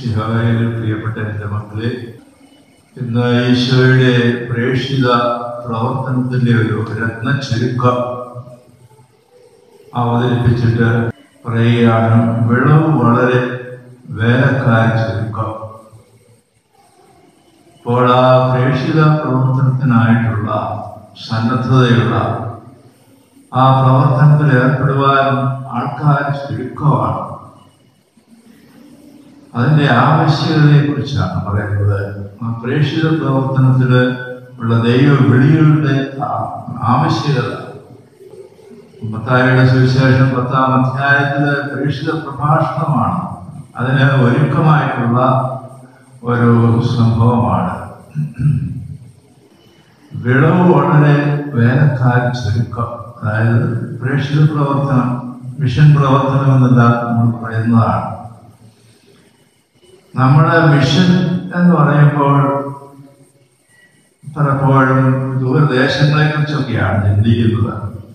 മിശിഹായിൽ പ്രിയപ്പെട്ട എൻ്റെ മക്കളെ ഇന്ന് ഈശോയുടെ പ്രേക്ഷിത പ്രവർത്തനത്തിൻ്റെ ഒരു രത്ന ചുരുക്കം അവതരിപ്പിച്ചിട്ട് പറയുകയാണ് വിളവ് വളരെ വേലക്കാര ചുരുക്കം ഇപ്പോൾ ആ പ്രേക്ഷിത പ്രവർത്തനത്തിനായിട്ടുള്ള സന്നദ്ധതയുള്ള ആ പ്രവർത്തനത്തിൽ ഏർപ്പെടുവാൻ ആൾക്കാർ ചുരുക്കമാണ് അതിൻ്റെ ആവശ്യകതയെ കുറിച്ചാണ് പറയുന്നത് ആ പ്രേക്ഷിത പ്രവർത്തനത്തിൽ ഉള്ള ദൈവ വിളികളുടെ ആ- ആവശ്യകത മത്തായിയുടെ സുവിശേഷം പത്താം അധ്യായത്തിലെ പ്രേക്ഷിത പ്രഭാഷണമാണ് അതിന് ഒരുക്കമായിട്ടുള്ള ഒരു സംഭവമാണ് വിളവ് വളരെ വേലക്കാർ ചുരുക്കം അതായത് പ്രേക്ഷിത പ്രവർത്തനം മിഷൻ പ്രവർത്തനം എന്നെല്ലാം നമ്മൾ പറയുന്നതാണ് നമ്മുടെ മിഷൻ എന്ന് പറയുമ്പോൾ പലപ്പോഴും ദൂരദേശങ്ങളെ കുറിച്ചൊക്കെയാണ് ചിന്തിക്കുന്നത്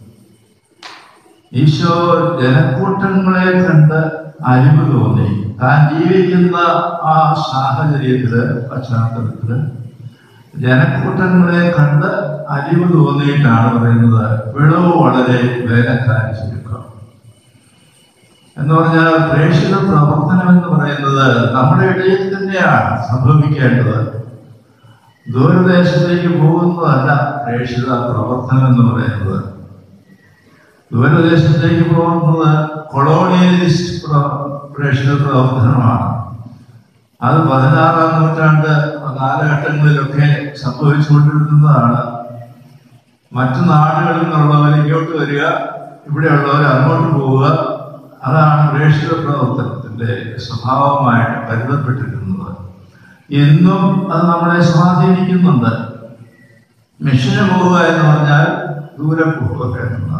ഈശോ ജനക്കൂട്ടങ്ങളെ കണ്ട് അരിവ് തോന്നി താൻ ജീവിക്കുന്ന ആ സാഹചര്യത്തില് പശ്ചാത്തലത്തില് ജനക്കൂട്ടങ്ങളെ കണ്ട് അരിവ് തോന്നിയിട്ടാണ് പറയുന്നത് വിളവ് വളരെ വേലക്കാരി ചുരുക്കം എന്ന് പറഞ്ഞാൽ പ്രേക്ഷിത പ്രവർത്തനം എന്ന് പറയുന്നത് നമ്മുടെ ഇടയിൽ തന്നെയാണ് സംഭവിക്കേണ്ടത് ദൂരദേശത്തേക്ക് പോകുന്നതല്ല പ്രേക്ഷിത പ്രവർത്തനം എന്ന് പറയുന്നത് ദൂരദേശത്തേക്ക് പോകുന്നത് കൊളോണിയലിസ്റ്റ് പ്ര- പ്രേക്ഷിത പ്രവർത്തനമാണ് അത് പതിനാറാം നൂറ്റാണ്ട് കാലഘട്ടങ്ങളിലൊക്കെ സംഭവിച്ചുകൊണ്ടിരുന്നതാണ് മറ്റു നാടുകളിൽ നിന്നുള്ളവർ ഇങ്ങോട്ട് വരിക ഇവിടെയുള്ളവർ അങ്ങോട്ട് പോവുക അതാണ് പ്രേക്ഷിത പ്രവർത്തനത്തിന്റെ സ്വഭാവമായിട്ട് കരുതപ്പെട്ടിരുന്നത് ഇന്നും അത് നമ്മളെ സ്വാധീനിക്കുന്നുണ്ട് മിഷന് പോവുക എന്ന് പറഞ്ഞാൽ ദൂരെ പോവുക എന്നതാണ്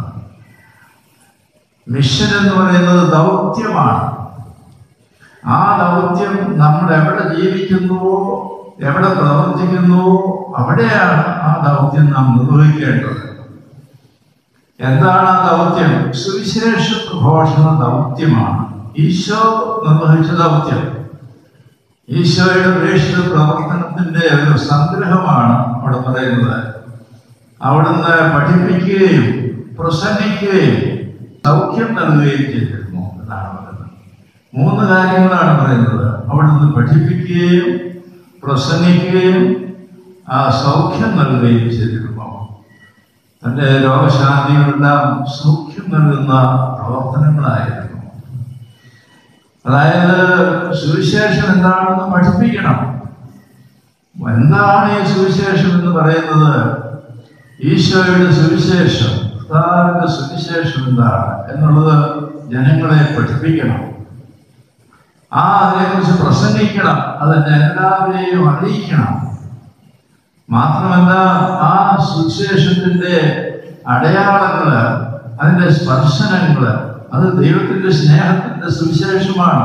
മിഷൻ എന്ന് പറയുന്നത് ദൗത്യമാണ് ആ ദൗത്യം നമ്മൾ എവിടെ ജീവിക്കുന്നുവോ എവിടെ പ്രവർത്തിക്കുന്നുവോ അവിടെയാണ് ആ ദൗത്യം നാം നിർവഹിക്കേണ്ടത് എന്താണ് ആ ദൗത്യം സുവിശേഷ പ്രഘോഷണ ദൗത്യമാണ് ഈശോ നിർവഹിച്ച ദൗത്യം ഈശോയുടെ പ്രേക്ഷിത പ്രവർത്തനത്തിന്റെ ഒരു സംഗ്രഹമാണ് അവിടെ പറയുന്നത് അവിടുന്ന് പഠിപ്പിക്കുകയും പ്രസംഗിക്കുകയും സൗഖ്യം നൽകുകയും ചെയ്തിരുന്നു എന്നാണ് പറയുന്നത് മൂന്ന് കാര്യങ്ങളാണ് പറയുന്നത് അവിടുന്ന് പഠിപ്പിക്കുകയും പ്രസംഗിക്കുകയും ആ സൗഖ്യം നൽകുകയും ചെയ്തിരുന്നു തൻ്റെ രോഗശാന്തികളെല്ലാം സൗഖ്യം നൽകുന്ന പ്രവർത്തനങ്ങളായിരുന്നു അതായത് സുവിശേഷം എന്താണെന്ന് പഠിപ്പിക്കണം എന്താണ് ഈ സുവിശേഷം എന്ന് പറയുന്നത് ഈശോയുടെ സുവിശേഷം കർത്താവിന്റെ സുവിശേഷം എന്താണ് എന്നുള്ളത് ജനങ്ങളെ പഠിപ്പിക്കണം ആ അതിനെക്കുറിച്ച് പ്രസംഗിക്കണം അത് എല്ലാവരെയും അറിയിക്കണം മാത്രമല്ല ആ സുവിശേഷത്തിന്റെ അടയാളങ്ങള് അതിന്റെ സ്പർശനങ്ങള് അത് ദൈവത്തിന്റെ സ്നേഹത്തിന്റെ സുവിശേഷമാണ്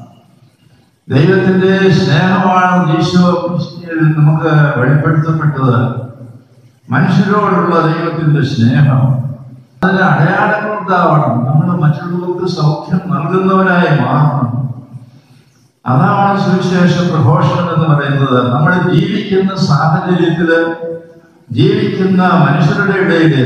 ദൈവത്തിന്റെ സ്നേഹമാണ് ഈശോ നമുക്ക് വെളിപ്പെടുത്തപ്പെട്ടത് മനുഷ്യരോടുള്ള ദൈവത്തിന്റെ സ്നേഹം അതിന് അടയാളങ്ങൾ ഉണ്ടാവണം നമ്മൾ മറ്റുള്ളവർക്ക് സൗഖ്യം നൽകുന്നവരായി മാറണം അതാണ് സുവിശേഷ പ്രഘോഷണം എന്ന് പറയുന്നത് നമ്മൾ ജീവിക്കുന്ന സാഹചര്യത്തില് ജീവിക്കുന്ന മനുഷ്യരുടെ ഇടയില്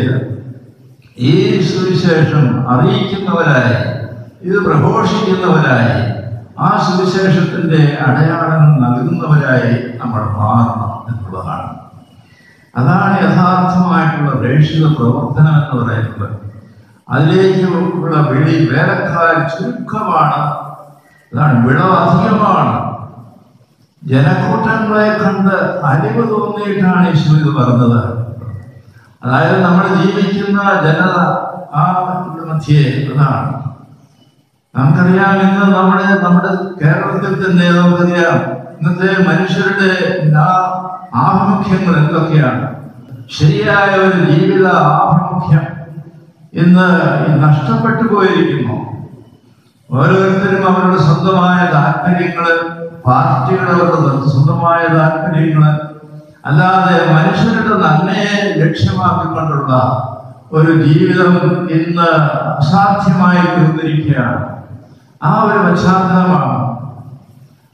ഈ സുവിശേഷം അറിയിക്കുന്നവരായി ഇത് പ്രഘോഷിക്കുന്നവരായി ആ സുവിശേഷത്തിന്റെ അടയാളങ്ങൾ നൽകുന്നവരായി നമ്മൾ മാറണം എന്നുള്ളതാണ് അതാണ് യഥാർത്ഥമായിട്ടുള്ള പ്രേക്ഷിത പ്രവർത്തനം എന്ന് പറയുന്നത് അതിലേക്ക് ഉള്ള വിളി വേലക്കാർ ചുരുക്കമാണ് അതാണ് വിളവ് അധികമാണ് ജനക്കൂട്ടങ്ങളെ കണ്ട് അലിവ് തോന്നിയിട്ടാണ് ഈശോ ഇത് പറഞ്ഞത് അതായത് നമ്മൾ ജീവിക്കുന്ന ജനത ആ മധ്യേ അതാണ് നമുക്കറിയാം ഇന്ന് നമ്മുടെ നമ്മുടെ കേരളത്തിൽ തന്നെ നമുക്കറിയാം ഇന്നത്തെ മനുഷ്യരുടെ ആ ആഭിമുഖ്യങ്ങൾ എന്തൊക്കെയാണ് ശരിയായ ഒരു ജീവിത ആഭിമുഖ്യം ഇന്ന് നഷ്ടപ്പെട്ടു പോയിരിക്കുന്നു ഓരോരുത്തരും അവരുടെ സ്വന്തമായ താല്പര്യങ്ങള് പാർട്ടികൾ അവരുടെ സ്വന്തമായ താല്പര്യങ്ങള് അല്ലാതെ മനുഷ്യരുടെ നന്മയെ ലക്ഷ്യമാക്കിക്കൊണ്ടുള്ള ഒരു ജീവിതം ഇന്ന് അസാധ്യമായി തീർന്നിരിക്കുകയാണ് ആ ഒരു പശ്ചാത്തലമാണ്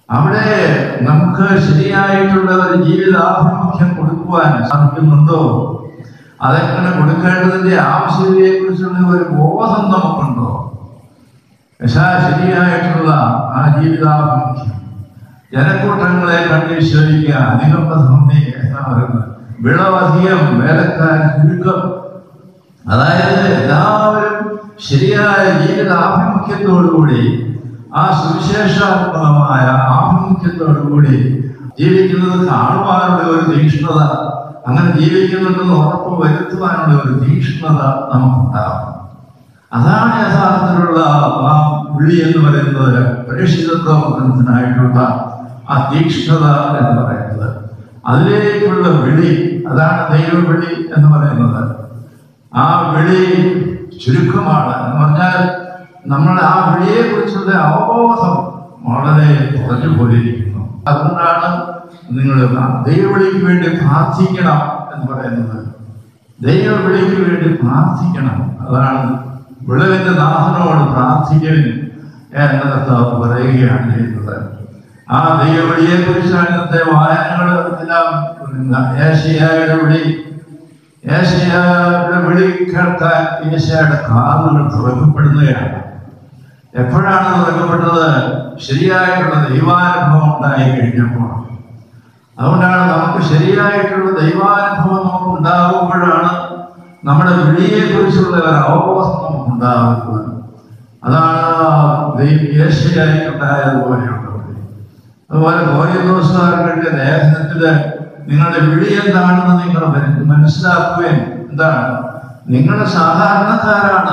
അവിടെ നമുക്ക് ശരിയായിട്ടുള്ള ഒരു ജീവിതാഭിമുഖ്യം കൊടുക്കുവാൻ സാധിക്കുന്നുണ്ടോ അതെങ്ങനെ കൊടുക്കേണ്ടതിന്റെ ആവശ്യകതയെ കുറിച്ചുള്ള ഒരു ബോധം നമുക്കുണ്ടോ യശാ ശരിയായിട്ടുള്ള ആ ജീവിതാഭിമുഖ്യം ജനക്കൂട്ടങ്ങളെ കണ്ടീശ്വരിക്കുക അനുകമ്പ സന്ധി എന്നാ പറയുന്നത് വിളവധികം വേലക്കാർ ചുരുക്കം അതായത് എല്ലാവരും ശരിയായ ജീവിതാഭിമുഖ്യത്തോടുകൂടി ആ സുവിശേഷാത്മകമായ ആഭിമുഖ്യത്തോടുകൂടി ജീവിക്കുന്നത് കാണുവാനുള്ള ഒരു തീക്ഷ്ണത അങ്ങനെ ജീവിക്കുന്നുണ്ടെന്ന് ഉറപ്പ് വരുത്തുവാനുള്ള ഒരു തീക്ഷ്ണത നമുക്കുണ്ടാകും അതാണ് യഥാർത്ഥത്തിലുള്ള ആ വിളി എന്ന് പറയുന്നത് പ്രേക്ഷിത പ്രവർത്തനത്തിനായിട്ടുള്ള ആ തീക്ഷ്ണത എന്ന് പറയുന്നത് അതിലേക്കുള്ള വിളി അതാണ് ദൈവവിളി എന്ന് പറയുന്നത് ആ വിളി ചുരുക്കമാണ് എന്ന് പറഞ്ഞാൽ നമ്മൾ ആ വിളിയെ കുറിച്ചുള്ള അവബോധം വളരെ കുറഞ്ഞു പോയിരിക്കുന്നു അതുകൊണ്ടാണ് നിങ്ങൾ ദൈവവിളിക്ക് വേണ്ടി പ്രാർത്ഥിക്കണം എന്ന് പറയുന്നത് ദൈവവിളിക്ക് വേണ്ടി പ്രാർത്ഥിക്കണം അതാണ് വിളവിന്റെ നാഥനോട് പ്രാർത്ഥിക്കൽ എന്ന് കർത്താവ് പറയുകയാണ് ചെയ്യുന്നത് ആ ദൈവവിളിയെ കുറിച്ചാണ് ഇന്നത്തെ വായനകൾ എല്ലാം ഏഷ്യയുടെ വിളി ഏഷ്യയുടെ വിളി കേൾക്കാൻ ഏഷ്യയുടെ കാതുകൾ തുറക്കപ്പെടുന്നതാണ് എപ്പോഴാണ് തുറക്കപ്പെട്ടത് ശരിയായിട്ടുള്ള ദൈവാനുഭവം ഉണ്ടായി കഴിഞ്ഞപ്പോൾ അതുകൊണ്ടാണ് നമുക്ക് ശരിയായിട്ടുള്ള ദൈവാനുഭവം നമുക്ക് ഉണ്ടാകുമ്പോഴാണ് നമ്മുടെ വിളിയെ കുറിച്ചുള്ള ഒരു അവബോധം നമുക്ക് ഉണ്ടാകുന്നത് അതാണ് യേശയായിട്ടുണ്ടായതുപോലെയുള്ള വിളി അതുപോലെ കോരിദോസുകാരുടെ ലേഖനത്തില് നിങ്ങളുടെ വിളി എന്താണെന്ന് നിങ്ങൾ മനസ്സിലാക്കുകയും എന്താണ് നിങ്ങൾ സാധാരണക്കാരാണ്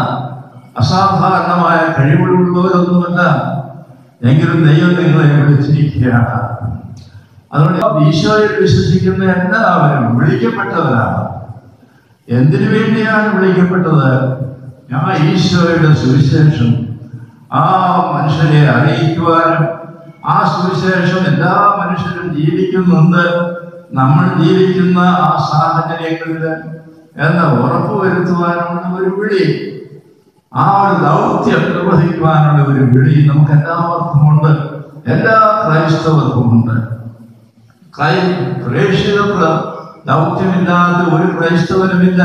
അസാധാരണമായ കഴിവുകളുള്ളവരൊന്നുമല്ല എങ്കിലും ദൈവം നിങ്ങളെ വിളിച്ചിരിക്കുകയാണ് അതുകൊണ്ട് ഈശോയിൽ വിശ്വസിക്കുന്ന എല്ലാവരും വിളിക്കപ്പെട്ടവരാണ് എന്തിനു വേണ്ടിയാണ് വിളിക്കപ്പെട്ടത് ആ ഈശോയുടെ സുവിശേഷം ആ മനുഷ്യരെ അറിയിക്കുവാനും ആ സുവിശേഷം എല്ലാ മനുഷ്യരും ജീവിക്കുന്നുണ്ട് നമ്മൾ ജീവിക്കുന്ന ആ സാഹചര്യങ്ങളിൽ എന്ന ഉറപ്പ് വരുത്തുവാനുള്ള ഒരു വിളി ആ ഒരു ദൗത്യം നിർവഹിക്കുവാനുള്ള ഒരു വിളി നമുക്ക് എല്ലാവർക്കും ഉണ്ട് എല്ലാ ക്രൈസ്തവർക്കും ഉണ്ട് ക്രൈ പ്രേക്ഷിത പ്ര- ദൗത്യമില്ലാത്ത ഒരു ക്രൈസ്തവനുമില്ല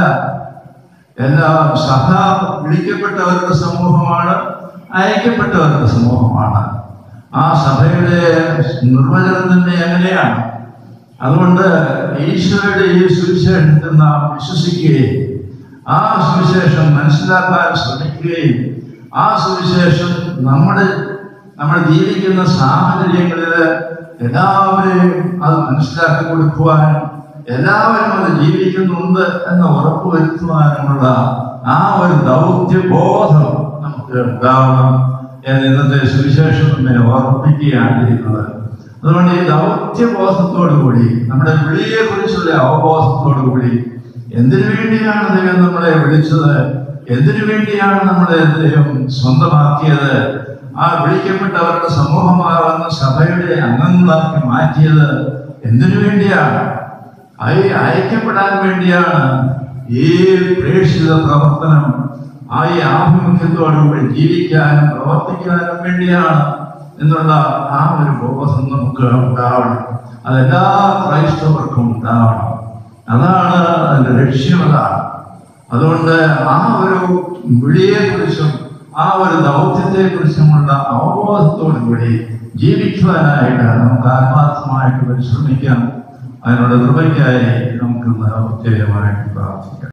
എല്ലാ സഭ വിളിക്കപ്പെട്ടവരുടെ സമൂഹമാണ് അയക്കപ്പെട്ടവരുടെ സമൂഹമാണ് ആ സഭയുടെ നിർവചനം തന്നെ എങ്ങനെയാണ് അതുകൊണ്ട് ഈശോയുടെ ഈ സുവിശേഷത്തിൽ നാം വിശ്വസിക്കുകയും ആ സുവിശേഷം മനസ്സിലാക്കാൻ ശ്രമിക്കുകയും ആ സുവിശേഷം നമ്മുടെ നമ്മൾ ജീവിക്കുന്ന സാഹചര്യങ്ങളിൽ എല്ലാവരെയും അത് മനസ്സിലാക്കി കൊടുക്കുവാനും എല്ലാവരും അത് ജീവിക്കുന്നുണ്ട് എന്ന് ഉറപ്പുവരുത്തുവാനുമുള്ള ആ ഒരു ദൗത്യബോധം നമുക്ക് ഉണ്ടാവണം എന്ന് ഇന്നത്തെ സുവിശേഷം നമ്മെ ഓർമ്മിപ്പിക്കുകയാണ് ചെയ്യുന്നത് അതുകൊണ്ട് ഈ ദൗത്യബോധത്തോടു കൂടി നമ്മുടെ വിളിയെ കുറിച്ചുള്ള അവബോധത്തോടു കൂടി എന്തിനു വേണ്ടിയാണ് ദൈവം നമ്മളെ വിളിച്ചത് എന്തിനു വേണ്ടിയാണ് നമ്മളെ ദൈവം സ്വന്തമാക്കിയത് ആ വിളിക്കപ്പെട്ടവരുടെ സമൂഹമാകുന്ന സഭയുടെ അംഗങ്ങളാക്കി മാറ്റിയത് എന്തിനു വേണ്ടിയാണ് അയ അയക്കപ്പെടാൻ വേണ്ടിയാണ് ഈ പ്രേക്ഷിത പ്രവർത്തനം ആ ഈ ആഭിമുഖ്യത്തോടുകൂടി ജീവിക്കാനും പ്രവർത്തിക്കാനും വേണ്ടിയാണ് എന്നുള്ള ആ ഒരു ബോധം നമുക്ക് ഉണ്ടാവണം അതെല്ലാ ക്രൈസ്തവർക്കും ഉണ്ടാവണം അതാണ് അതിന്റെ ലക്ഷ്യം അതാണ് അതുകൊണ്ട് ആ ഒരു വിളിയെക്കുറിച്ചും ആ ഒരു ദൗത്യത്തെക്കുറിച്ചുമുള്ള അവബോധത്തോടു കൂടി ജീവിക്കുവാനായിട്ട് നമുക്ക് ആത്മാർത്ഥമായിട്ട് പരിശ്രമിക്കാം അതിനുള്ള കൃപയ്ക്കായി നമുക്ക് പ്രത്യേകമായിട്ട് പ്രാർത്ഥിക്കാം